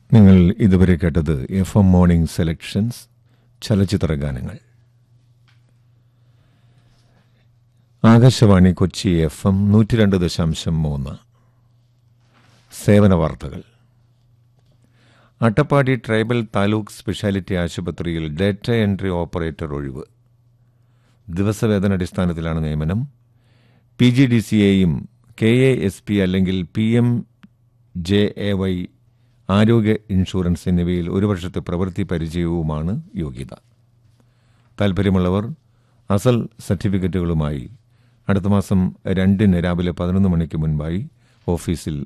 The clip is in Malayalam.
നിങ്ങൾ ഇതുവരെ കേട്ടത് എഫ് എം മോർണിംഗ് സെലക്ഷൻസ് ചലച്ചിത്ര ഗാനങ്ങൾ ആകാശവാണി കൊച്ചി എഫ് എം നൂറ്റി രണ്ട് ദശാംശം മൂന്ന് സേവന വാർത്തകൾ അട്ടപ്പാടി ട്രൈബൽ താലൂക്ക് സ്പെഷ്യാലിറ്റി ആശുപത്രിയിൽ ഡേറ്റ എൻട്രി ഓപ്പറേറ്റർ ഒഴിവ് ദിവസവേതന അടിസ്ഥാനത്തിലാണ് നിയമനം പി ജി ഡി സി എയും കെ എ എസ് പി അല്ലെങ്കിൽ P M J A Y ആരോഗ്യ ഇൻഷുറൻസ് എന്നിവയിൽ ഒരു വർഷത്തെ പ്രവൃത്തി പരിചയവുമാണ് യോഗ്യത താൽപ്പര്യമുള്ളവർ അസൽ സർട്ടിഫിക്കറ്റുകളുമായി അടുത്ത മാസം രണ്ടിന് രാവിലെ പതിനൊന്ന് മണിക്ക് മുൻപായി ഓഫീസിൽ